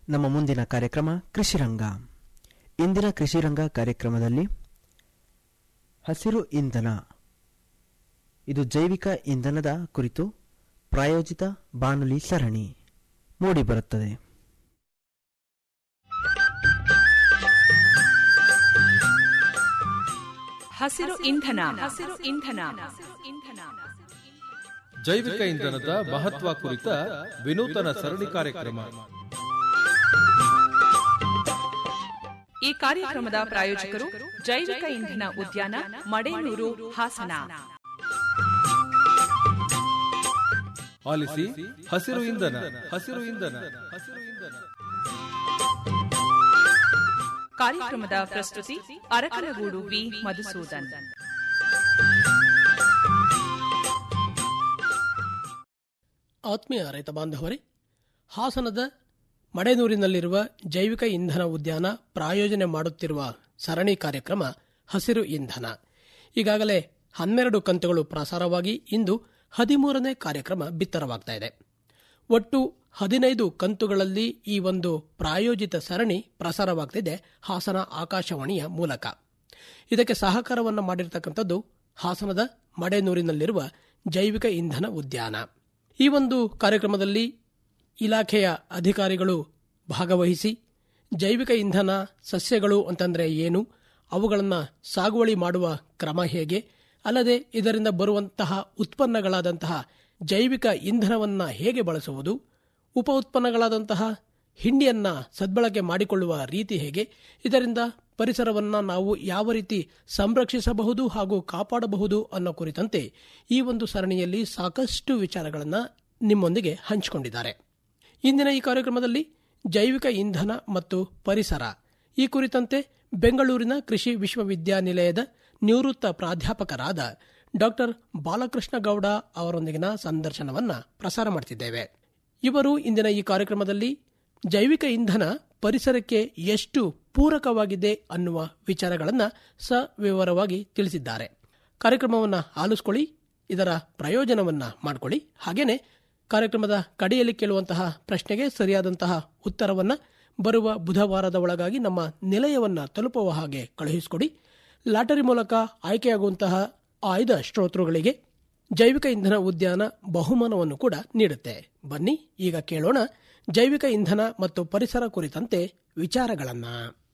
ನಮ್ಮ ಮುಂದಿನ ಕಾರ್ಯಕ್ರಮ ಕೃಷಿರಂಗ ಇಂದಿನ ಕೃಷಿರಂಗ ಕಾರ್ಯಕ್ರಮದಲ್ಲಿ ಹಸಿರು ಇಂಧನ ಇದು ಜೈವಿಕ ಇಂಧನದ ಕುರಿತು ಪ್ರಾಯೋಜಿತ ಬಾನುಲಿ ಸರಣಿ ಮೂಡಿಬರುತ್ತದೆ ಹಸಿರು ಇಂಧನ ಹಸಿರು ಇಂಧನ ಇಂಧನ ಜೈವಿಕ ಇಂಧನದ ಮಹತ್ವ ಕುರಿತ ವಿನೂತನ ಸರಣಿ ಕಾರ್ಯಕ್ರಮ ಈ ಕಾರ್ಯಕ್ರಮದ ಪ್ರಾಯೋಜಕರು ಜೈವಿಕ ಇಂಧನ ಉದ್ಯಾನ ಮಡೇನೂರು ಹಾಸನ ಆಲಿಸಿ ಹಸಿರು ಇಂಧನ ಹಸಿರು ಇಂಧನ ಹಸಿರು ಇಂಧನ ಕಾರ್ಯಕ್ರಮದ ಪ್ರಸ್ತುತಿ ಅರಕಲಗೂಡು ವಿ ಮಧುಸೂದನ್ ಆತ್ಮೀಯ ರೈತ ಬಾಂಧವರೇ ಹಾಸನದ ಮಡೆನೂರಿನಲ್ಲಿರುವ ಜೈವಿಕ ಇಂಧನ ಉದ್ಯಾನ ಪ್ರಾಯೋಜನೆ ಮಾಡುತ್ತಿರುವ ಸರಣಿ ಕಾರ್ಯಕ್ರಮ ಹಸಿರು ಇಂಧನ ಈಗಾಗಲೇ ಹನ್ನೆರಡು ಕಂತುಗಳು ಪ್ರಸಾರವಾಗಿ ಇಂದು ಹದಿಮೂರನೇ ಕಾರ್ಯಕ್ರಮ ಬಿತ್ತರವಾಗ್ತಾ ಇದೆ ಒಟ್ಟು ಹದಿನೈದು ಕಂತುಗಳಲ್ಲಿ ಈ ಒಂದು ಪ್ರಾಯೋಜಿತ ಸರಣಿ ಪ್ರಸಾರವಾಗ್ತಿದೆ ಹಾಸನ ಆಕಾಶವಾಣಿಯ ಮೂಲಕ ಇದಕ್ಕೆ ಸಹಕಾರವನ್ನು ಮಾಡಿರ್ತಕ್ಕಂಥದ್ದು ಹಾಸನದ ಮಡೆನೂರಿನಲ್ಲಿರುವ ಜೈವಿಕ ಇಂಧನ ಉದ್ಯಾನ ಈ ಒಂದು ಕಾರ್ಯಕ್ರಮದಲ್ಲಿ ಇಲಾಖೆಯ ಅಧಿಕಾರಿಗಳು ಭಾಗವಹಿಸಿ ಜೈವಿಕ ಇಂಧನ ಸಸ್ಯಗಳು ಅಂತಂದ್ರೆ ಏನು ಅವುಗಳನ್ನು ಸಾಗುವಳಿ ಮಾಡುವ ಕ್ರಮ ಹೇಗೆ ಅಲ್ಲದೆ ಇದರಿಂದ ಬರುವಂತಹ ಉತ್ಪನ್ನಗಳಾದಂತಹ ಜೈವಿಕ ಇಂಧನವನ್ನ ಹೇಗೆ ಬಳಸುವುದು ಉಪ ಉತ್ಪನ್ನಗಳಾದಂತಹ ಹಿಂಡಿಯನ್ನ ಸದ್ಬಳಕೆ ಮಾಡಿಕೊಳ್ಳುವ ರೀತಿ ಹೇಗೆ ಇದರಿಂದ ಪರಿಸರವನ್ನ ನಾವು ಯಾವ ರೀತಿ ಸಂರಕ್ಷಿಸಬಹುದು ಹಾಗೂ ಕಾಪಾಡಬಹುದು ಅನ್ನೋ ಕುರಿತಂತೆ ಈ ಒಂದು ಸರಣಿಯಲ್ಲಿ ಸಾಕಷ್ಟು ವಿಚಾರಗಳನ್ನು ನಿಮ್ಮೊಂದಿಗೆ ಹಂಚಿಕೊಂಡಿದ್ದಾರೆ ಇಂದಿನ ಈ ಕಾರ್ಯಕ್ರಮದಲ್ಲಿ ಜೈವಿಕ ಇಂಧನ ಮತ್ತು ಪರಿಸರ ಈ ಕುರಿತಂತೆ ಬೆಂಗಳೂರಿನ ಕೃಷಿ ವಿಶ್ವವಿದ್ಯಾನಿಲಯದ ನಿವೃತ್ತ ಪ್ರಾಧ್ಯಾಪಕರಾದ ಡಾಕ್ಟರ್ ಬಾಲಕೃಷ್ಣ ಗೌಡ ಅವರೊಂದಿಗಿನ ಸಂದರ್ಶನವನ್ನ ಪ್ರಸಾರ ಮಾಡುತ್ತಿದ್ದೇವೆ ಇವರು ಇಂದಿನ ಈ ಕಾರ್ಯಕ್ರಮದಲ್ಲಿ ಜೈವಿಕ ಇಂಧನ ಪರಿಸರಕ್ಕೆ ಎಷ್ಟು ಪೂರಕವಾಗಿದೆ ಅನ್ನುವ ವಿಚಾರಗಳನ್ನು ಸವಿವರವಾಗಿ ತಿಳಿಸಿದ್ದಾರೆ ಕಾರ್ಯಕ್ರಮವನ್ನು ಆಲಿಸ್ಕೊಳ್ಳಿ ಇದರ ಪ್ರಯೋಜನವನ್ನ ಮಾಡಿಕೊಳ್ಳಿ ಹಾಗೇನೆ ಕಾರ್ಯಕ್ರಮದ ಕಡೆಯಲ್ಲಿ ಕೇಳುವಂತಹ ಪ್ರಶ್ನೆಗೆ ಸರಿಯಾದಂತಹ ಉತ್ತರವನ್ನ ಬರುವ ಬುಧವಾರದ ಒಳಗಾಗಿ ನಮ್ಮ ನಿಲಯವನ್ನ ತಲುಪುವ ಹಾಗೆ ಕಳುಹಿಸಿಕೊಡಿ ಲಾಟರಿ ಮೂಲಕ ಆಯ್ಕೆಯಾಗುವಂತಹ ಆಯ್ದ ಶ್ರೋತೃಗಳಿಗೆ ಜೈವಿಕ ಇಂಧನ ಉದ್ಯಾನ ಬಹುಮಾನವನ್ನು ಕೂಡ ನೀಡುತ್ತೆ ಬನ್ನಿ ಈಗ ಕೇಳೋಣ ಜೈವಿಕ ಇಂಧನ ಮತ್ತು ಪರಿಸರ ಕುರಿತಂತೆ ವಿಚಾರಗಳನ್ನ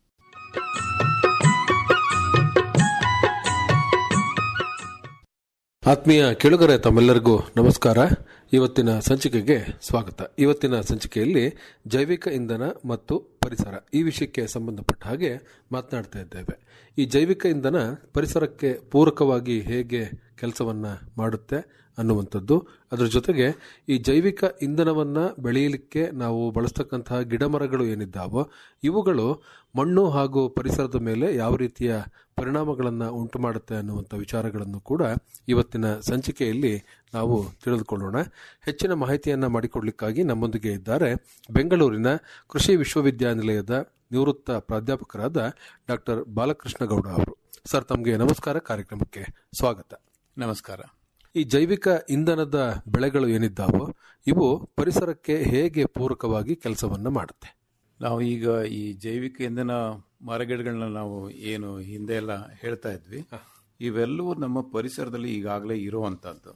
ಆತ್ಮೀಯ ಕೇಳುಗರೆ ತಮ್ಮೆಲ್ಲರಿಗೂ ನಮಸ್ಕಾರ ಇವತ್ತಿನ ಸಂಚಿಕೆಗೆ ಸ್ವಾಗತ ಇವತ್ತಿನ ಸಂಚಿಕೆಯಲ್ಲಿ ಜೈವಿಕ ಇಂಧನ ಮತ್ತು ಪರಿಸರ ಈ ವಿಷಯಕ್ಕೆ ಸಂಬಂಧಪಟ್ಟ ಹಾಗೆ ಮಾತನಾಡ್ತಾ ಇದ್ದೇವೆ ಈ ಜೈವಿಕ ಇಂಧನ ಪರಿಸರಕ್ಕೆ ಪೂರಕವಾಗಿ ಹೇಗೆ ಕೆಲಸವನ್ನ ಮಾಡುತ್ತೆ ಅನ್ನುವಂಥದ್ದು ಅದರ ಜೊತೆಗೆ ಈ ಜೈವಿಕ ಇಂಧನವನ್ನ ಬೆಳೆಯಲಿಕ್ಕೆ ನಾವು ಬಳಸ್ತಕ್ಕಂತಹ ಗಿಡಮರಗಳು ಏನಿದ್ದಾವೋ ಇವುಗಳು ಮಣ್ಣು ಹಾಗೂ ಪರಿಸರದ ಮೇಲೆ ಯಾವ ರೀತಿಯ ಪರಿಣಾಮಗಳನ್ನು ಉಂಟು ಮಾಡುತ್ತೆ ಅನ್ನುವಂಥ ವಿಚಾರಗಳನ್ನು ಕೂಡ ಇವತ್ತಿನ ಸಂಚಿಕೆಯಲ್ಲಿ ನಾವು ತಿಳಿದುಕೊಳ್ಳೋಣ ಹೆಚ್ಚಿನ ಮಾಹಿತಿಯನ್ನು ಮಾಡಿಕೊಡ್ಲಿಕ್ಕಾಗಿ ನಮ್ಮೊಂದಿಗೆ ಇದ್ದಾರೆ ಬೆಂಗಳೂರಿನ ಕೃಷಿ ವಿಶ್ವವಿದ್ಯಾನಿಲಯದ ನಿವೃತ್ತ ಪ್ರಾಧ್ಯಾಪಕರಾದ ಡಾಕ್ಟರ್ ಬಾಲಕೃಷ್ಣ ಗೌಡ ಅವರು ಸರ್ ತಮಗೆ ನಮಸ್ಕಾರ ಕಾರ್ಯಕ್ರಮಕ್ಕೆ ಸ್ವಾಗತ ನಮಸ್ಕಾರ ಈ ಜೈವಿಕ ಇಂಧನದ ಬೆಳೆಗಳು ಏನಿದ್ದಾವೋ ಇವು ಪರಿಸರಕ್ಕೆ ಹೇಗೆ ಪೂರಕವಾಗಿ ಕೆಲಸವನ್ನ ಮಾಡುತ್ತೆ ನಾವು ಈಗ ಈ ಜೈವಿಕ ಇಂಧನ ಮರಗಿಡಗಳನ್ನ ನಾವು ಏನು ಹಿಂದೆ ಎಲ್ಲ ಹೇಳ್ತಾ ಇದ್ವಿ ಇವೆಲ್ಲವೂ ನಮ್ಮ ಪರಿಸರದಲ್ಲಿ ಈಗಾಗಲೇ ಇರುವಂತದ್ದು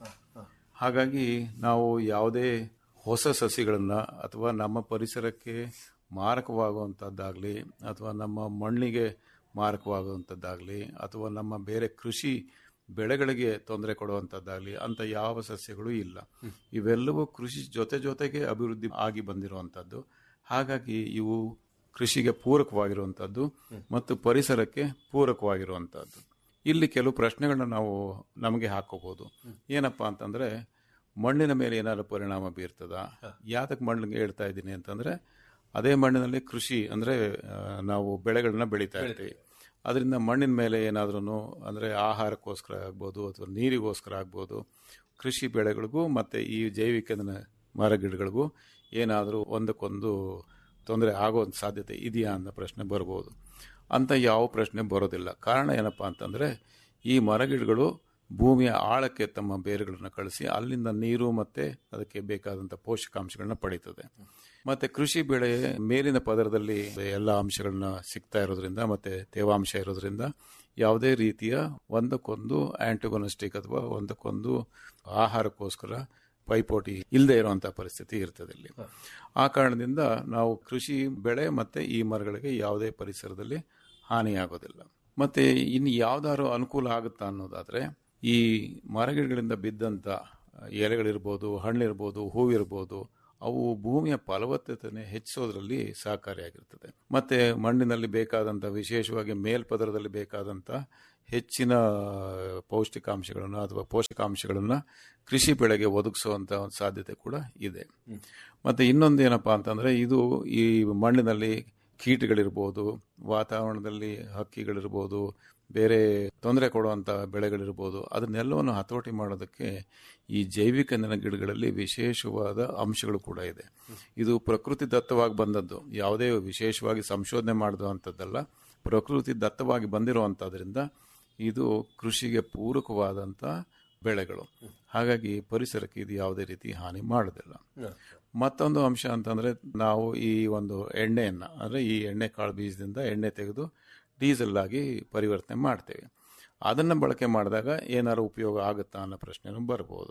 ಹಾಗಾಗಿ ನಾವು ಯಾವುದೇ ಹೊಸ ಸಸಿಗಳನ್ನ ಅಥವಾ ನಮ್ಮ ಪರಿಸರಕ್ಕೆ ಮಾರಕವಾಗುವಂಥದ್ದಾಗಲಿ ಅಥವಾ ನಮ್ಮ ಮಣ್ಣಿಗೆ ಮಾರಕವಾಗುವಂಥದ್ದಾಗಲಿ ಅಥವಾ ನಮ್ಮ ಬೇರೆ ಕೃಷಿ ಬೆಳೆಗಳಿಗೆ ತೊಂದರೆ ಕೊಡುವಂಥದ್ದಾಗಲಿ ಅಂತ ಯಾವ ಸಸ್ಯಗಳು ಇಲ್ಲ ಇವೆಲ್ಲವೂ ಕೃಷಿ ಜೊತೆ ಜೊತೆಗೆ ಅಭಿವೃದ್ಧಿ ಆಗಿ ಬಂದಿರುವಂಥದ್ದು ಹಾಗಾಗಿ ಇವು ಕೃಷಿಗೆ ಪೂರಕವಾಗಿರುವಂಥದ್ದು ಮತ್ತು ಪರಿಸರಕ್ಕೆ ಪೂರಕವಾಗಿರುವಂಥದ್ದು ಇಲ್ಲಿ ಕೆಲವು ಪ್ರಶ್ನೆಗಳನ್ನ ನಾವು ನಮಗೆ ಹಾಕೋಬಹುದು ಏನಪ್ಪಾ ಅಂತಂದ್ರೆ ಮಣ್ಣಿನ ಮೇಲೆ ಏನಾದ್ರು ಪರಿಣಾಮ ಬೀರ್ತದ ಯಾತಕ್ಕೆ ಮಣ್ಣಿಗೆ ಹೇಳ್ತಾ ಇದ್ದೀನಿ ಅಂತಂದ್ರೆ ಅದೇ ಮಣ್ಣಿನಲ್ಲಿ ಕೃಷಿ ಅಂದ್ರೆ ಆ, ನಾವು ಬೆಳೆಗಳನ್ನ ಬೆಳೀತಾ ಇರ್ತೀವಿ ಅದರಿಂದ ಮಣ್ಣಿನ ಮೇಲೆ ಏನಾದ್ರೂ ಅಂದ್ರೆ ಆಹಾರಕ್ಕೋಸ್ಕರ ಆಗ್ಬೋದು ಅಥವಾ ನೀರಿಗೋಸ್ಕರ ಆಗ್ಬೋದು ಕೃಷಿ ಬೆಳೆಗಳಿಗೂ ಮತ್ತೆ ಈ ಜೈವಿಕ ಇಂಧನ ಮರಗಿಡಗಳಿಗೂ ಏನಾದರೂ ಒಂದಕ್ಕೊಂದು ತೊಂದರೆ ಆಗೋ ಸಾಧ್ಯತೆ ಇದೆಯಾ ಅನ್ನೋ ಪ್ರಶ್ನೆ ಬರ್ಬೋದು ಅಂತ ಯಾವ ಪ್ರಶ್ನೆ ಬರೋದಿಲ್ಲ ಕಾರಣ ಏನಪ್ಪಾ ಅಂತಂದ್ರೆ ಈ ಮರಗಿಡಗಳು ಭೂಮಿಯ ಆಳಕ್ಕೆ ತಮ್ಮ ಬೇರುಗಳನ್ನು ಕಳಿಸಿ ಅಲ್ಲಿಂದ ನೀರು ಮತ್ತೆ ಅದಕ್ಕೆ ಬೇಕಾದಂಥ ಪೋಷಕಾಂಶಗಳನ್ನ ಪಡೀತದೆ ಮತ್ತೆ ಕೃಷಿ ಬೆಳೆ ಮೇಲಿನ ಪದರದಲ್ಲಿ ಎಲ್ಲ ಅಂಶಗಳನ್ನ ಸಿಗ್ತಾ ಇರೋದ್ರಿಂದ ಮತ್ತೆ ತೇವಾಂಶ ಇರೋದ್ರಿಂದ ಯಾವುದೇ ರೀತಿಯ ಒಂದಕ್ಕೊಂದು ಆಂಟಿಗೊನಿಸ್ಟಿಕ್ ಅಥವಾ ಒಂದಕ್ಕೊಂದು ಆಹಾರಕ್ಕೋಸ್ಕರ ಪೈಪೋಟಿ ಇಲ್ಲದೆ ಇರುವಂತಹ ಪರಿಸ್ಥಿತಿ ಇರ್ತದೆ ಇಲ್ಲಿ ಆ ಕಾರಣದಿಂದ ನಾವು ಕೃಷಿ ಬೆಳೆ ಮತ್ತೆ ಈ ಮರಗಳಿಗೆ ಯಾವುದೇ ಪರಿಸರದಲ್ಲಿ ಹಾನಿಯಾಗೋದಿಲ್ಲ ಮತ್ತೆ ಇನ್ನು ಯಾವ್ದಾದ್ರು ಅನುಕೂಲ ಆಗುತ್ತಾ ಅನ್ನೋದಾದ್ರೆ ಈ ಮರಗಿಡಗಳಿಂದ ಬಿದ್ದಂತ ಎಲೆಗಳಿರ್ಬೋದು ಹಣ್ಣಿರ್ಬೋದು ಹೂವಿರ್ಬೋದು ಅವು ಭೂಮಿಯ ಫಲವತ್ತತೆಯನ್ನು ಹೆಚ್ಚಿಸೋದ್ರಲ್ಲಿ ಸಹಕಾರಿಯಾಗಿರ್ತದೆ ಮತ್ತೆ ಮಣ್ಣಿನಲ್ಲಿ ಬೇಕಾದಂಥ ವಿಶೇಷವಾಗಿ ಮೇಲ್ಪದರದಲ್ಲಿ ಬೇಕಾದಂಥ ಹೆಚ್ಚಿನ ಪೌಷ್ಟಿಕಾಂಶಗಳನ್ನು ಅಥವಾ ಪೋಷಕಾಂಶಗಳನ್ನು ಕೃಷಿ ಬೆಳೆಗೆ ಒದಗಿಸುವಂತ ಒಂದು ಸಾಧ್ಯತೆ ಕೂಡ ಇದೆ ಮತ್ತೆ ಇನ್ನೊಂದು ಏನಪ್ಪಾ ಅಂತಂದ್ರೆ ಇದು ಈ ಮಣ್ಣಿನಲ್ಲಿ ಕೀಟಗಳಿರ್ಬೋದು ವಾತಾವರಣದಲ್ಲಿ ಹಕ್ಕಿಗಳಿರ್ಬೋದು ಬೇರೆ ತೊಂದರೆ ಕೊಡುವಂತ ಬೆಳೆಗಳಿರ್ಬೋದು ಅದನ್ನೆಲ್ಲವನ್ನು ಹತೋಟಿ ಮಾಡೋದಕ್ಕೆ ಈ ಜೈವಿಕ ಇಂಧನ ಗಿಡಗಳಲ್ಲಿ ವಿಶೇಷವಾದ ಅಂಶಗಳು ಕೂಡ ಇದೆ ಇದು ಪ್ರಕೃತಿ ದತ್ತವಾಗಿ ಬಂದದ್ದು ಯಾವುದೇ ವಿಶೇಷವಾಗಿ ಸಂಶೋಧನೆ ಮಾಡಿದಂಥದ್ದಲ್ಲ ಪ್ರಕೃತಿ ದತ್ತವಾಗಿ ಬಂದಿರುವಂತದ್ರಿಂದ ಇದು ಕೃಷಿಗೆ ಪೂರಕವಾದಂತ ಬೆಳೆಗಳು ಹಾಗಾಗಿ ಪರಿಸರಕ್ಕೆ ಇದು ಯಾವುದೇ ರೀತಿ ಹಾನಿ ಮಾಡೋದಿಲ್ಲ ಮತ್ತೊಂದು ಅಂಶ ಅಂತಂದ್ರೆ ನಾವು ಈ ಒಂದು ಎಣ್ಣೆಯನ್ನ ಅಂದ್ರೆ ಈ ಎಣ್ಣೆ ಕಾಳು ಬೀಜದಿಂದ ಎಣ್ಣೆ ತೆಗೆದು ಡೀಸೆಲ್ ಆಗಿ ಪರಿವರ್ತನೆ ಮಾಡ್ತೇವೆ ಅದನ್ನ ಬಳಕೆ ಮಾಡಿದಾಗ ಏನಾದ್ರು ಉಪಯೋಗ ಆಗುತ್ತಾ ಅನ್ನೋ ಪ್ರಶ್ನೆನೂ ಬರ್ಬೋದು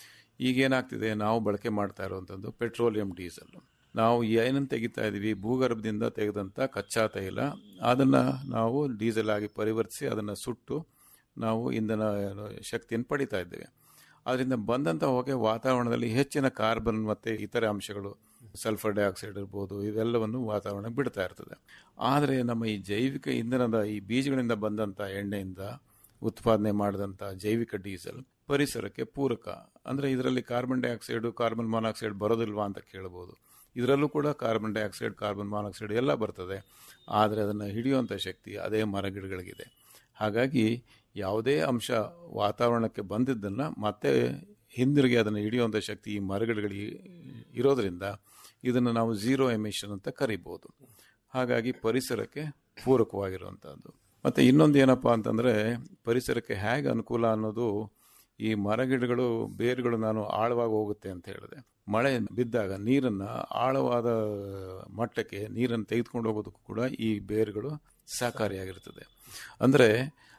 ಈಗ ಏನಾಗ್ತಿದೆ ನಾವು ಬಳಕೆ ಮಾಡ್ತಾ ಇರುವಂಥದ್ದು ಪೆಟ್ರೋಲಿಯಂ ಡೀಸೆಲ್ ನಾವು ಏನನ್ನು ತೆಗಿತಾ ಇದೀವಿ ಭೂಗರ್ಭದಿಂದ ತೆಗೆದಂಥ ಕಚ್ಚಾ ತೈಲ ಅದನ್ನ ನಾವು ಡೀಸೆಲ್ ಆಗಿ ಪರಿವರ್ತಿಸಿ ಅದನ್ನ ಸುಟ್ಟು ನಾವು ಇಂಧನ ಶಕ್ತಿಯನ್ನು ಪಡಿತಾ ಇದ್ದೇವೆ ಅದರಿಂದ ಬಂದಂಥ ಹೊಗೆ ವಾತಾವರಣದಲ್ಲಿ ಹೆಚ್ಚಿನ ಕಾರ್ಬನ್ ಮತ್ತೆ ಇತರೆ ಅಂಶಗಳು ಸಲ್ಫರ್ ಡೈಆಕ್ಸೈಡ್ ಇರ್ಬೋದು ಇವೆಲ್ಲವನ್ನು ವಾತಾವರಣ ಬಿಡ್ತಾ ಇರ್ತದೆ ಆದರೆ ನಮ್ಮ ಈ ಜೈವಿಕ ಇಂಧನದ ಈ ಬೀಜಗಳಿಂದ ಬಂದಂಥ ಎಣ್ಣೆಯಿಂದ ಉತ್ಪಾದನೆ ಮಾಡಿದಂಥ ಜೈವಿಕ ಡೀಸೆಲ್ ಪರಿಸರಕ್ಕೆ ಪೂರಕ ಅಂದ್ರೆ ಇದರಲ್ಲಿ ಕಾರ್ಬನ್ ಡೈಆಕ್ಸೈಡ್ ಕಾರ್ಬನ್ ಮಾನಾಕ್ಸೈಡ್ ಬರೋದಿಲ್ವಾ ಅಂತ ಕೇಳಬಹುದು ಇದರಲ್ಲೂ ಕೂಡ ಕಾರ್ಬನ್ ಡೈಆಕ್ಸೈಡ್ ಕಾರ್ಬನ್ ಮಾನಾಕ್ಸೈಡ್ ಎಲ್ಲ ಬರ್ತದೆ ಆದರೆ ಅದನ್ನು ಹಿಡಿಯುವಂಥ ಶಕ್ತಿ ಅದೇ ಮರಗಿಡಗಳಿಗಿದೆ ಹಾಗಾಗಿ ಯಾವುದೇ ಅಂಶ ವಾತಾವರಣಕ್ಕೆ ಬಂದಿದ್ದನ್ನ ಮತ್ತೆ ಹಿಂದಿರುಗಿ ಅದನ್ನು ಹಿಡಿಯುವಂಥ ಶಕ್ತಿ ಈ ಮರಗಿಡಗಳಿಗೆ ಇರೋದ್ರಿಂದ ಇದನ್ನು ನಾವು ಝೀರೋ ಎಮಿಷನ್ ಅಂತ ಕರಿಬಹುದು ಹಾಗಾಗಿ ಪರಿಸರಕ್ಕೆ ಪೂರಕವಾಗಿರುವಂತಹದ್ದು ಮತ್ತೆ ಇನ್ನೊಂದು ಏನಪ್ಪಾ ಅಂತಂದ್ರೆ ಪರಿಸರಕ್ಕೆ ಹೇಗೆ ಅನುಕೂಲ ಅನ್ನೋದು ಈ ಮರಗಿಡಗಳು ಬೇರುಗಳು ನಾನು ಆಳವಾಗಿ ಹೋಗುತ್ತೆ ಅಂತ ಹೇಳಿದೆ ಮಳೆ ಬಿದ್ದಾಗ ನೀರನ್ನ ಆಳವಾದ ಮಟ್ಟಕ್ಕೆ ನೀರನ್ನು ತೆಗೆದುಕೊಂಡು ಹೋಗೋದಕ್ಕೂ ಕೂಡ ಈ ಬೇರುಗಳು ಸಹಕಾರಿಯಾಗಿರ್ತದೆ ಅಂದ್ರೆ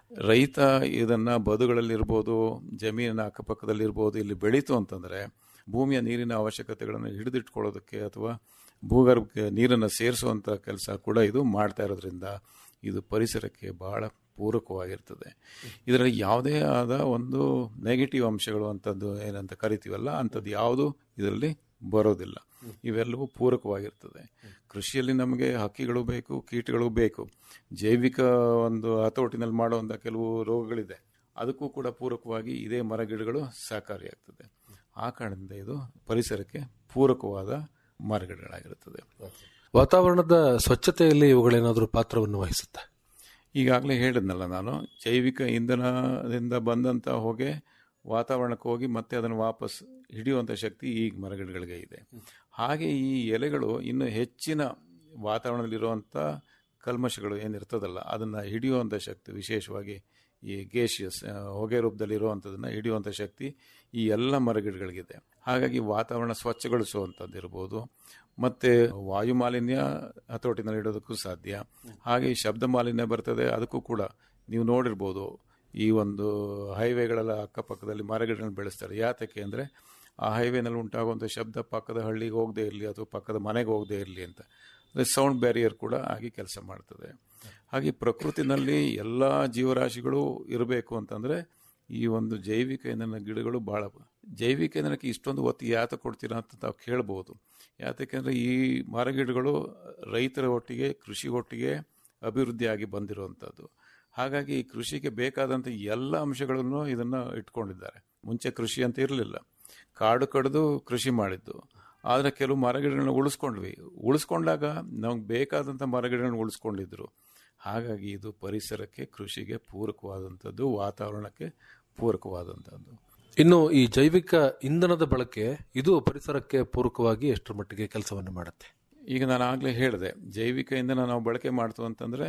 ರೈತ ಇದನ್ನ ಬದುಗಳಲ್ಲಿರ್ಬೋದು ಜಮೀನಿನ ಅಕ್ಕಪಕ್ಕದಲ್ಲಿರ್ಬೋದು ಇಲ್ಲಿ ಬೆಳೀತು ಅಂತಂದ್ರೆ ಭೂಮಿಯ ನೀರಿನ ಅವಶ್ಯಕತೆಗಳನ್ನು ಹಿಡಿದಿಟ್ಕೊಳ್ಳೋದಕ್ಕೆ ಅಥವಾ ಭೂಗರ್ಭಕ್ಕೆ ನೀರನ್ನು ಸೇರಿಸುವಂತ ಕೆಲಸ ಕೂಡ ಇದು ಮಾಡ್ತಾ ಇರೋದ್ರಿಂದ ಇದು ಪರಿಸರಕ್ಕೆ ಬಹಳ ಪೂರಕವಾಗಿರ್ತದೆ ಇದರಲ್ಲಿ ಯಾವುದೇ ಆದ ಒಂದು ನೆಗೆಟಿವ್ ಅಂಶಗಳು ಅಂತದ್ದು ಏನಂತ ಕರಿತೀವಲ್ಲ ಅಂಥದ್ದು ಯಾವುದು ಇದರಲ್ಲಿ ಬರೋದಿಲ್ಲ ಇವೆಲ್ಲವೂ ಪೂರಕವಾಗಿರ್ತದೆ ಕೃಷಿಯಲ್ಲಿ ನಮಗೆ ಹಕ್ಕಿಗಳು ಬೇಕು ಕೀಟಗಳು ಬೇಕು ಜೈವಿಕ ಒಂದು ಹತೋಟಿನಲ್ಲಿ ಮಾಡುವಂಥ ಕೆಲವು ರೋಗಗಳಿದೆ ಅದಕ್ಕೂ ಕೂಡ ಪೂರಕವಾಗಿ ಇದೇ ಮರಗಿಡಗಳು ಸಹಕಾರಿಯಾಗ್ತದೆ ಆ ಕಾರಣದಿಂದ ಇದು ಪರಿಸರಕ್ಕೆ ಪೂರಕವಾದ ಮರಗಿಡಗಳಾಗಿರುತ್ತದೆ ವಾತಾವರಣದ ಸ್ವಚ್ಛತೆಯಲ್ಲಿ ಇವುಗಳೇನಾದರೂ ಪಾತ್ರವನ್ನು ವಹಿಸುತ್ತೆ ಈಗಾಗಲೇ ಹೇಳಿದ್ನಲ್ಲ ನಾನು ಜೈವಿಕ ಇಂಧನದಿಂದ ಬಂದಂಥ ಹೊಗೆ ವಾತಾವರಣಕ್ಕೆ ಹೋಗಿ ಮತ್ತೆ ಅದನ್ನು ವಾಪಸ್ ಹಿಡಿಯುವಂಥ ಶಕ್ತಿ ಈ ಮರಗಿಡಗಳಿಗೆ ಇದೆ ಹಾಗೆ ಈ ಎಲೆಗಳು ಇನ್ನು ಹೆಚ್ಚಿನ ವಾತಾವರಣದಲ್ಲಿರುವಂಥ ಕಲ್ಮಶಗಳು ಏನಿರ್ತದಲ್ಲ ಅದನ್ನು ಹಿಡಿಯುವಂಥ ಶಕ್ತಿ ವಿಶೇಷವಾಗಿ ಈ ಗೇಷಿಯಸ್ ಹೊಗೆ ರೂಪದಲ್ಲಿ ಇರುವಂಥದ್ದನ್ನ ಹಿಡಿಯುವಂಥ ಶಕ್ತಿ ಈ ಎಲ್ಲ ಮರಗಿಡಗಳಿಗಿದೆ ಹಾಗಾಗಿ ವಾತಾವರಣ ಸ್ವಚ್ಛಗೊಳಿಸುವಂಥದ್ದು ಇರ್ಬೋದು ಮತ್ತೆ ವಾಯು ಮಾಲಿನ್ಯ ಹತೋಟಿನಲ್ಲಿ ಇಡೋದಕ್ಕೂ ಸಾಧ್ಯ ಹಾಗೆ ಈ ಶಬ್ದ ಮಾಲಿನ್ಯ ಬರ್ತದೆ ಅದಕ್ಕೂ ಕೂಡ ನೀವು ನೋಡಿರ್ಬೋದು ಈ ಒಂದು ಹೈವೇಗಳೆಲ್ಲ ಅಕ್ಕಪಕ್ಕದಲ್ಲಿ ಮರಗಿಡಗಳನ್ನು ಬೆಳೆಸ್ತಾರೆ ಯಾತಕ್ಕೆ ಅಂದರೆ ಆ ಹೈವೇನಲ್ಲಿ ಉಂಟಾಗುವಂಥ ಶಬ್ದ ಪಕ್ಕದ ಹಳ್ಳಿಗೆ ಹೋಗದೆ ಇರಲಿ ಅಥವಾ ಪಕ್ಕದ ಮನೆಗೆ ಹೋಗದೆ ಇರಲಿ ಅಂತ ಅಂದರೆ ಸೌಂಡ್ ಬ್ಯಾರಿಯರ್ ಕೂಡ ಆಗಿ ಕೆಲಸ ಮಾಡ್ತದೆ ಹಾಗೆ ಪ್ರಕೃತಿನಲ್ಲಿ ಎಲ್ಲ ಜೀವರಾಶಿಗಳು ಇರಬೇಕು ಅಂತಂದರೆ ಈ ಒಂದು ಜೈವಿಕ ಇಂಧನ ಗಿಡಗಳು ಭಾಳ ಜೈವಿಕ ಇಂಧನಕ್ಕೆ ಇಷ್ಟೊಂದು ಒತ್ತು ಯಾತ ಕೊಡ್ತೀರಾ ಅಂತ ತಾವು ಕೇಳ್ಬೋದು ಯಾತಕ್ಕೆಂದರೆ ಈ ಮರಗಿಡಗಳು ರೈತರ ಒಟ್ಟಿಗೆ ಕೃಷಿ ಒಟ್ಟಿಗೆ ಅಭಿವೃದ್ಧಿಯಾಗಿ ಬಂದಿರುವಂಥದ್ದು ಹಾಗಾಗಿ ಕೃಷಿಗೆ ಬೇಕಾದಂಥ ಎಲ್ಲ ಅಂಶಗಳನ್ನು ಇದನ್ನು ಇಟ್ಕೊಂಡಿದ್ದಾರೆ ಮುಂಚೆ ಕೃಷಿ ಅಂತ ಇರಲಿಲ್ಲ ಕಾಡು ಕಡಿದು ಕೃಷಿ ಮಾಡಿದ್ದು ಆದರೆ ಕೆಲವು ಮರಗಿಡಗಳನ್ನ ಉಳಿಸ್ಕೊಂಡ್ವಿ ಉಳಿಸ್ಕೊಂಡಾಗ ನಮ್ಗೆ ಬೇಕಾದಂಥ ಮರಗಿಡಗಳನ್ನ ಉಳಿಸ್ಕೊಂಡಿದ್ರು ಹಾಗಾಗಿ ಇದು ಪರಿಸರಕ್ಕೆ ಕೃಷಿಗೆ ಪೂರಕವಾದಂಥದ್ದು ವಾತಾವರಣಕ್ಕೆ ಪೂರಕವಾದಂಥದ್ದು ಇನ್ನು ಈ ಜೈವಿಕ ಇಂಧನದ ಬಳಕೆ ಇದು ಪರಿಸರಕ್ಕೆ ಪೂರಕವಾಗಿ ಎಷ್ಟರ ಮಟ್ಟಿಗೆ ಕೆಲಸವನ್ನು ಮಾಡುತ್ತೆ ಈಗ ನಾನು ಆಗಲೇ ಹೇಳಿದೆ ಜೈವಿಕ ಇಂಧನ ನಾವು ಬಳಕೆ ಮಾಡ್ತು ಅಂತಂದ್ರೆ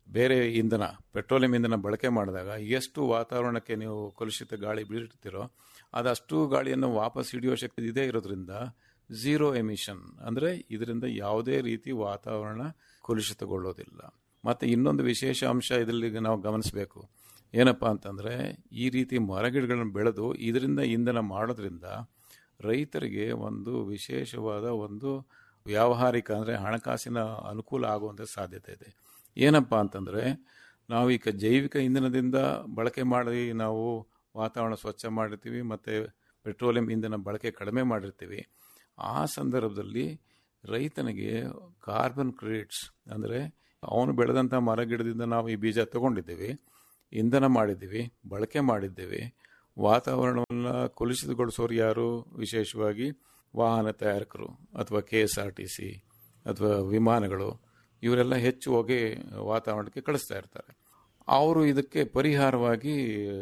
ಬೇರೆ ಇಂಧನ ಪೆಟ್ರೋಲಿಯಂ ಇಂಧನ ಬಳಕೆ ಮಾಡಿದಾಗ ಎಷ್ಟು ವಾತಾವರಣಕ್ಕೆ ನೀವು ಕಲುಷಿತ ಗಾಳಿ ಬಿಟ್ಟಿರ್ತೀರೋ ಅದಷ್ಟು ಗಾಳಿಯನ್ನು ವಾಪಸ್ ಹಿಡಿಯೋ ಶಕ್ತಿ ಇದೇ ಇರೋದ್ರಿಂದ ಝೀರೋ ಎಮಿಷನ್ ಅಂದರೆ ಇದರಿಂದ ಯಾವುದೇ ರೀತಿ ವಾತಾವರಣ ಕಲುಷಿತಗೊಳ್ಳೋದಿಲ್ಲ ಮತ್ತು ಇನ್ನೊಂದು ವಿಶೇಷ ಅಂಶ ಇದರಲ್ಲಿ ನಾವು ಗಮನಿಸಬೇಕು ಏನಪ್ಪ ಅಂತಂದರೆ ಈ ರೀತಿ ಮರಗಿಡಗಳನ್ನು ಬೆಳೆದು ಇದರಿಂದ ಇಂಧನ ಮಾಡೋದ್ರಿಂದ ರೈತರಿಗೆ ಒಂದು ವಿಶೇಷವಾದ ಒಂದು ವ್ಯಾವಹಾರಿಕ ಅಂದರೆ ಹಣಕಾಸಿನ ಅನುಕೂಲ ಆಗುವಂಥ ಸಾಧ್ಯತೆ ಇದೆ ಏನಪ್ಪ ಅಂತಂದರೆ ನಾವು ಈಗ ಜೈವಿಕ ಇಂಧನದಿಂದ ಬಳಕೆ ಮಾಡಿ ನಾವು ವಾತಾವರಣ ಸ್ವಚ್ಛ ಮಾಡಿರ್ತೀವಿ ಮತ್ತು ಪೆಟ್ರೋಲಿಯಂ ಇಂಧನ ಬಳಕೆ ಕಡಿಮೆ ಮಾಡಿರ್ತೀವಿ ಆ ಸಂದರ್ಭದಲ್ಲಿ ರೈತನಿಗೆ ಕಾರ್ಬನ್ ಕ್ರೆಡಿಟ್ಸ್ ಅಂದರೆ ಅವನು ಬೆಳೆದಂಥ ಮರಗಿಡದಿಂದ ನಾವು ಈ ಬೀಜ ತಗೊಂಡಿದ್ದೀವಿ ಇಂಧನ ಮಾಡಿದ್ದೀವಿ ಬಳಕೆ ಮಾಡಿದ್ದೇವೆ ವಾತಾವರಣವನ್ನು ಕಲುಷಿತಗೊಳಿಸೋರು ಯಾರು ವಿಶೇಷವಾಗಿ ವಾಹನ ತಯಾರಕರು ಅಥವಾ K S R T C ಅಥವಾ ವಿಮಾನಗಳು ಇವರೆಲ್ಲ ಹೆಚ್ಚು ಹೊಗೆ ವಾತಾವರಣಕ್ಕೆ ಕಳಿಸ್ತಾ ಇರ್ತಾರೆ ಅವರು ಇದಕ್ಕೆ ಪರಿಹಾರವಾಗಿ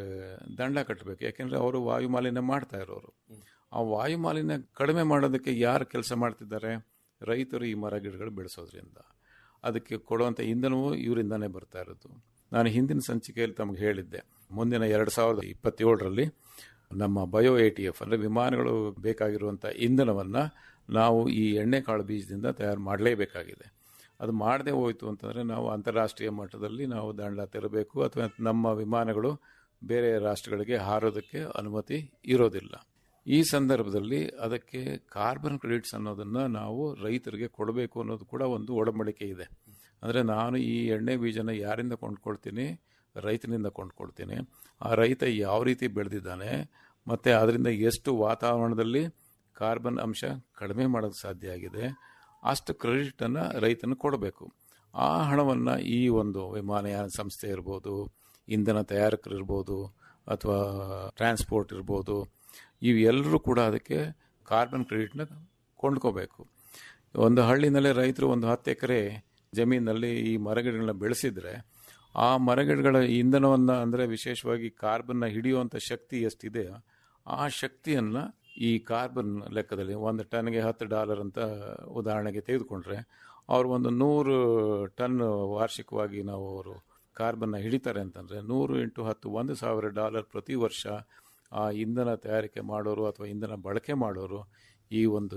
ದಂಡ ಕಟ್ಟಬೇಕು ಯಾಕೆಂದರೆ ಅವರು ವಾಯು ಮಾಲಿನ್ಯ ಮಾಡ್ತಾ ಇರೋರು ಆ ವಾಯು ಮಾಲಿನ್ಯ ಕಡಿಮೆ ಮಾಡೋದಕ್ಕೆ ಯಾರು ಕೆಲಸ ಮಾಡ್ತಿದ್ದಾರೆ ರೈತರು ಈ ಮರ ಗಿಡಗಳು ಬೆಳೆಸೋದ್ರಿಂದ ಅದಕ್ಕೆ ಕೊಡುವಂಥ ಇಂಧನವೂ ಇವರಿಂದಾನೇ ಬರ್ತಾ ಇರೋದು ನಾನು ಹಿಂದಿನ ಸಂಚಿಕೆಯಲ್ಲಿ ತಮಗೆ ಹೇಳಿದ್ದೆ ಮುಂದಿನ ಎರಡು ಸಾವಿರದ ಇಪ್ಪತ್ತೇಳರಲ್ಲಿ ನಮ್ಮ ಬಯೋ ಎ ಟಿ ಎಫ್ ಅಂದರೆ ವಿಮಾನಗಳು ಬೇಕಾಗಿರುವಂಥ ಇಂಧನವನ್ನು ನಾವು ಈ ಎಣ್ಣೆಕಾಳು ಬೀಜದಿಂದ ತಯಾರು ಮಾಡಲೇಬೇಕಾಗಿದೆ ಅದು ಮಾಡದೇ ಹೋಯಿತು ಅಂತಂದರೆ ನಾವು ಅಂತಾರಾಷ್ಟ್ರೀಯ ಮಟ್ಟದಲ್ಲಿ ನಾವು ದಂಡ ತೆರಬೇಕು ಅಥವಾ ನಮ್ಮ ವಿಮಾನಗಳು ಬೇರೆ ರಾಷ್ಟ್ರಗಳಿಗೆ ಹಾರೋದಕ್ಕೆ ಅನುಮತಿ ಇರೋದಿಲ್ಲ ಈ ಸಂದರ್ಭದಲ್ಲಿ ಅದಕ್ಕೆ ಕಾರ್ಬನ್ ಕ್ರೆಡಿಟ್ಸ್ ಅನ್ನೋದನ್ನು ನಾವು ರೈತರಿಗೆ ಕೊಡಬೇಕು ಅನ್ನೋದು ಕೂಡ ಒಂದು ಒಡಂಬಡಿಕೆ ಇದೆ ಅಂದರೆ ನಾನು ಈ ಎಣ್ಣೆ ಬೀಜನ ಯಾರಿಂದ ಕೊಂಡ್ಕೊಳ್ತೀನಿ ರೈತನಿಂದ ಕೊಂಡ್ಕೊಳ್ತೀನಿ ಆ ರೈತ ಯಾವ ರೀತಿ ಬೆಳೆದಿದ್ದಾನೆ ಮತ್ತು ಅದರಿಂದ ಎಷ್ಟು ವಾತಾವರಣದಲ್ಲಿ ಕಾರ್ಬನ್ ಅಂಶ ಕಡಿಮೆ ಮಾಡೋದು ಸಾಧ್ಯ ಆಗಿದೆ ಅಷ್ಟು ಕ್ರೆಡಿಟನ್ನು ರೈತನ ಕೊಡಬೇಕು ಆ ಹಣವನ್ನು ಈ ಒಂದು ವಿಮಾನಯಾನ ಸಂಸ್ಥೆ ಇರ್ಬೋದು ಇಂಧನ ತಯಾರಕರು ಇರ್ಬೋದು ಅಥವಾ ಟ್ರಾನ್ಸ್ಪೋರ್ಟ್ ಇರ್ಬೋದು ಇವೆಲ್ಲರೂ ಕೂಡ ಅದಕ್ಕೆ ಕಾರ್ಬನ್ ಕ್ರೆಡಿಟ್ನ ಕೊಂಡ್ಕೋಬೇಕು ಒಂದು ಹಳ್ಳಿನಲ್ಲೇ ರೈತರು ಒಂದು ಹತ್ತು ಎಕರೆ ಜಮೀನಲ್ಲಿ ಈ ಮರಗಿಡಗಳನ್ನ ಬೆಳೆಸಿದ್ರೆ ಆ ಮರಗಿಡಗಳ ಇಂಧನವನ್ನು ಅಂದರೆ ವಿಶೇಷವಾಗಿ ಕಾರ್ಬನ್ನ ಹಿಡಿಯುವಂಥ ಶಕ್ತಿ ಎಷ್ಟಿದೆ ಆ ಶಕ್ತಿಯನ್ನು ಈ ಕಾರ್ಬನ್ ಲೆಕ್ಕದಲ್ಲಿ ಒಂದು ಟನ್ಗೆ ಹತ್ತು ಡಾಲರ್ ಅಂತ ಉದಾಹರಣೆಗೆ ತೆಗೆದುಕೊಂಡ್ರೆ ಅವರು ಒಂದು ನೂರು ಟನ್ ವಾರ್ಷಿಕವಾಗಿ ನಾವು ಅವರು ಕಾರ್ಬನ್ನ ಹಿಡಿತಾರೆ ಅಂತಂದರೆ ನೂರು ಇಂಟು ಹತ್ತು ಒಂದು ಸಾವಿರ ಡಾಲರ್ ಪ್ರತಿ ವರ್ಷ ಆ ಇಂಧನ ತಯಾರಿಕೆ ಮಾಡೋರು ಅಥವಾ ಇಂಧನ ಬಳಕೆ ಮಾಡೋರು ಈ ಒಂದು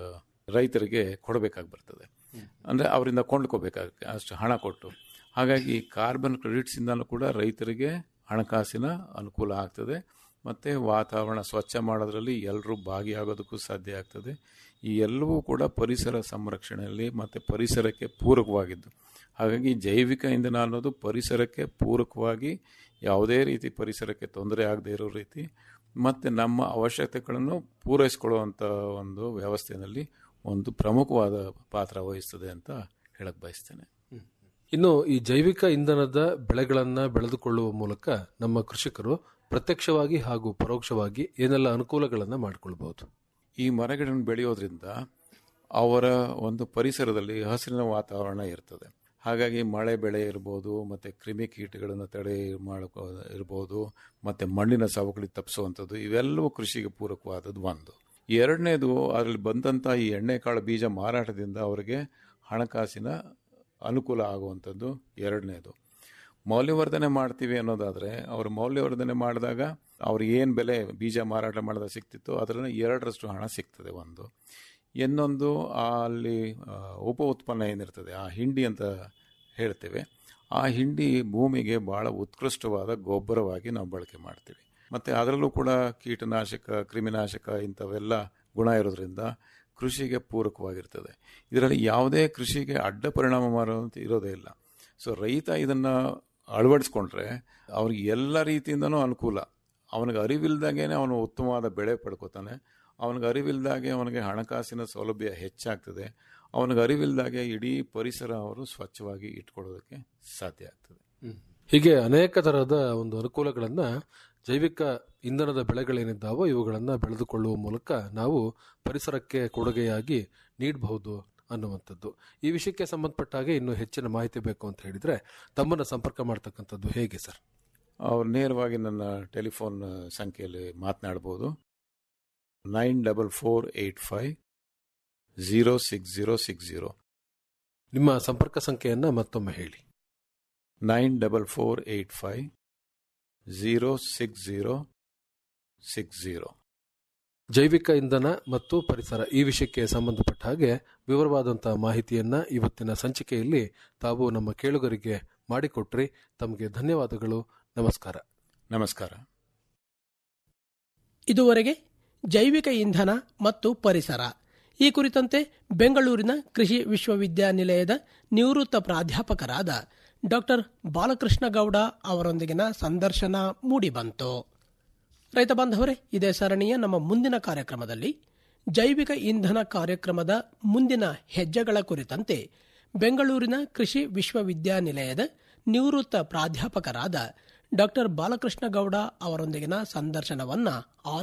ರೈತರಿಗೆ ಕೊಡಬೇಕಾಗಿ ಬರ್ತದೆ ಅಂದರೆ ಅವರಿಂದ ಕೊಂಡ್ಕೋಬೇಕಾಗುತ್ತೆ ಅಷ್ಟು ಹಣ ಕೊಟ್ಟು ಹಾಗಾಗಿ ಕಾರ್ಬನ್ ಕ್ರೆಡಿಟ್ಸಿಂದಲೂ ಕೂಡ ರೈತರಿಗೆ ಹಣಕಾಸಿನ ಅನುಕೂಲ ಆಗ್ತದೆ ಮತ್ತು ವಾತಾವರಣ ಸ್ವಚ್ಛ ಮಾಡೋದ್ರಲ್ಲಿ ಎಲ್ಲರೂ ಭಾಗಿಯಾಗೋದಕ್ಕೂ ಸಾಧ್ಯ ಆಗ್ತದೆ ಈ ಎಲ್ಲವೂ ಕೂಡ ಪರಿಸರ ಸಂರಕ್ಷಣೆಯಲ್ಲಿ ಮತ್ತು ಪರಿಸರಕ್ಕೆ ಪೂರಕವಾಗಿದ್ದು ಹಾಗಾಗಿ ಜೈವಿಕ ಇಂಧನ ಅನ್ನೋದು ಪರಿಸರಕ್ಕೆ ಪೂರಕವಾಗಿ ಯಾವುದೇ ರೀತಿ ಪರಿಸರಕ್ಕೆ ತೊಂದರೆ ಆಗದೇ ಇರೋ ರೀತಿ ಮತ್ತು ನಮ್ಮ ಅವಶ್ಯಕತೆಗಳನ್ನು ಪೂರೈಸಿಕೊಳ್ಳುವಂಥ ಒಂದು ವ್ಯವಸ್ಥೆಯಲ್ಲಿ ಒಂದು ಪ್ರಮುಖವಾದ ಪಾತ್ರ ವಹಿಸ್ತದೆ ಅಂತ ಹೇಳಕ್ ಬಯಸ್ತೇನೆ ಇನ್ನು ಈ ಜೈವಿಕ ಇಂಧನದ ಬೆಳೆಗಳನ್ನ ಬೆಳೆದುಕೊಳ್ಳುವ ಮೂಲಕ ನಮ್ಮ ಕೃಷಿಕರು ಪ್ರತ್ಯಕ್ಷವಾಗಿ ಹಾಗೂ ಪರೋಕ್ಷವಾಗಿ ಏನೆಲ್ಲ ಅನುಕೂಲಗಳನ್ನ ಮಾಡಿಕೊಳ್ಬಹುದು ಈ ಮರಗಳನ್ನು ಬೆಳೆಯೋದ್ರಿಂದ ಅವರ ಒಂದು ಪರಿಸರದಲ್ಲಿ ಹಸಿರಿನ ವಾತಾವರಣ ಇರ್ತದೆ ಹಾಗಾಗಿ ಮಳೆ ಬೆಳೆ ಇರ್ಬೋದು ಮತ್ತು ಕ್ರಿಮಿಕೀಟಗಳನ್ನು ತಡೆ ಮಾಡಕೋ ಇರ್ಬೋದು ಮತ್ತು ಮಣ್ಣಿನ ಸವಕಳಿ ತಪ್ಪಿಸುವಂಥದ್ದು ಇವೆಲ್ಲವೂ ಕೃಷಿಗೆ ಪೂರಕವಾದದ್ದು ಒಂದು ಎರಡನೇದು ಅದರಲ್ಲಿ ಬಂದಂಥ ಈ ಎಣ್ಣೆಕಾಳು ಬೀಜ ಮಾರಾಟದಿಂದ ಅವರಿಗೆ ಹಣಕಾಸಿನ ಅನುಕೂಲ ಆಗುವಂಥದ್ದು ಎರಡನೇದು ಮೌಲ್ಯವರ್ಧನೆ ಮಾಡ್ತೀವಿ ಅನ್ನೋದಾದರೆ ಅವರು ಮೌಲ್ಯವರ್ಧನೆ ಮಾಡಿದಾಗ ಅವ್ರಿಗೆ ಏನು ಬೆಲೆ ಬೀಜ ಮಾರಾಟ ಮಾಡಿದಾಗ ಸಿಕ್ತಿತ್ತು ಅದರಲ್ಲಿ ಎರಡರಷ್ಟು ಹಣ ಸಿಗ್ತದೆ ಒಂದು ಇನ್ನೊಂದು ಅಲ್ಲಿ ಉಪ ಉತ್ಪನ್ನ ಏನಿರ್ತದೆ ಆ ಹಿಂಡಿ ಅಂತ ಹೇಳ್ತೇವೆ ಆ ಹಿಂಡಿ ಭೂಮಿಗೆ ಭಾಳ ಉತ್ಕೃಷ್ಟವಾದ ಗೊಬ್ಬರವಾಗಿ ನಾವು ಬಳಕೆ ಮಾಡ್ತೀವಿ ಮತ್ತು ಅದರಲ್ಲೂ ಕೂಡ ಕೀಟನಾಶಕ ಕ್ರಿಮಿನಾಶಕ ಇಂಥವೆಲ್ಲ ಗುಣ ಇರೋದ್ರಿಂದ ಕೃಷಿಗೆ ಪೂರಕವಾಗಿರ್ತದೆ ಇದರಲ್ಲಿ ಯಾವುದೇ ಕೃಷಿಗೆ ಅಡ್ಡ ಪರಿಣಾಮ ಮಾಡುವಂತ ಇರೋದೇ ಇಲ್ಲ ಸೊ ರೈತ ಇದನ್ನು ಅಳವಡಿಸ್ಕೊಂಡ್ರೆ ಅವ್ರಿಗೆ ಎಲ್ಲ ರೀತಿಯಿಂದನೂ ಅನುಕೂಲ ಅವನಿಗೆ ಅರಿವಿಲ್ದಾಗೇನೆ ಅವನು ಉತ್ತಮವಾದ ಬೆಳೆ ಪಡ್ಕೋತಾನೆ ಅವನಿಗೆ ಅರಿವಿಲ್ದಾಗೆ ಅವನಿಗೆ ಹಣಕಾಸಿನ ಸೌಲಭ್ಯ ಹೆಚ್ಚಾಗ್ತದೆ ಅವನಿಗೆ ಅರಿವಿಲ್ದಾಗೆ ಇಡೀ ಪರಿಸರ ಅವರು ಸ್ವಚ್ಛವಾಗಿ ಇಟ್ಕೊಳ್ಳೋದಕ್ಕೆ ಸಾಧ್ಯ ಆಗ್ತದೆ ಹೀಗೆ ಅನೇಕ ತರಹದ ಒಂದು ಅನುಕೂಲಗಳನ್ನ ಜೈವಿಕ ಇಂಧನದ ಬೆಳೆಗಳೇನಿದ್ದಾವೋ ಇವುಗಳನ್ನ ಬೆಳೆದುಕೊಳ್ಳುವ ಮೂಲಕ ನಾವು ಪರಿಸರಕ್ಕೆ ಕೊಡುಗೆಯಾಗಿ ನೀಡಬಹುದು ಅನ್ನುವಂಥದ್ದು ಈ ವಿಷಯಕ್ಕೆ ಸಂಬಂಧಪಟ್ಟ ಹಾಗೆ ಇನ್ನು ಹೆಚ್ಚಿನ ಮಾಹಿತಿ ಬೇಕು ಅಂತ ಹೇಳಿದ್ರೆ ತಮ್ಮನ್ನ ಸಂಪರ್ಕ ಮಾಡ್ತಕ್ಕಂಥದ್ದು ಹೇಗೆ ಸರ್ ಅವ್ರು ನೇರವಾಗಿ ನನ್ನ ಟೆಲಿಫೋನ್ ಸಂಖ್ಯೆಯಲ್ಲಿ ಮಾತನಾಡ್ಬೋದು nine double four eight five zero six zero six zero ನಿಮ್ಮ ಸಂಪರ್ಕ ಸಂಖ್ಯೆಯನ್ನ ಮತ್ತೊಮ್ಮೆ ಹೇಳಿ nine double four eight five zero six zero six zero ಜೈವಿಕ ಇಂಧನ ಮತ್ತು ಪರಿಸರ ಈ ವಿಷಯಕ್ಕೆ ಸಂಬಂಧಪಟ್ಟ ಹಾಗೆ ವಿವರವಾದಂತಹ ಮಾಹಿತಿಯನ್ನ ಇವತ್ತಿನ ಸಂಚಿಕೆಯಲ್ಲಿ ತಾವು ನಮ್ಮ ಕೇಳುಗರಿಗೆ ಮಾಡಿಕೊಟ್ರಿ ತಮಗೆ ಧನ್ಯವಾದಗಳು ನಮಸ್ಕಾರ ನಮಸ್ಕಾರ ಇದುವರೆಗೆ ಜೈವಿಕ ಇಂಧನ ಮತ್ತು ಪರಿಸರ ಈ ಕುರಿತಂತೆ ಬೆಂಗಳೂರಿನ ಕೃಷಿ ವಿಶ್ವವಿದ್ಯಾನಿಲಯದ ನಿವೃತ್ತ ಪ್ರಾಧ್ಯಾಪಕರಾದ ಡಾಕ್ಟರ್ ಬಾಲಕೃಷ್ಣ ಗೌಡ ಅವರೊಂದಿಗಿನ ಸಂದರ್ಶನ ಮೂಡಿಬಂತು ರೈತ ಬಾಂಧವರೇ ಇದೇ ಸರಣಿಯ ನಮ್ಮ ಮುಂದಿನ ಕಾರ್ಯಕ್ರಮದಲ್ಲಿ ಜೈವಿಕ ಇಂಧನ ಕಾರ್ಯಕ್ರಮದ ಮುಂದಿನ ಹೆಜ್ಜೆಗಳ ಕುರಿತಂತೆ ಬೆಂಗಳೂರಿನ ಕೃಷಿ ವಿಶ್ವವಿದ್ಯಾನಿಲಯದ ನಿವೃತ್ತ ಪ್ರಾಧ್ಯಾಪಕರಾದ ಡಾಕ್ಟರ್ ಬಾಲಕೃಷ್ಣ ಗೌಡ ಅವರೊಂದಿಗಿನ ಸಂದರ್ಶನವನ್ನ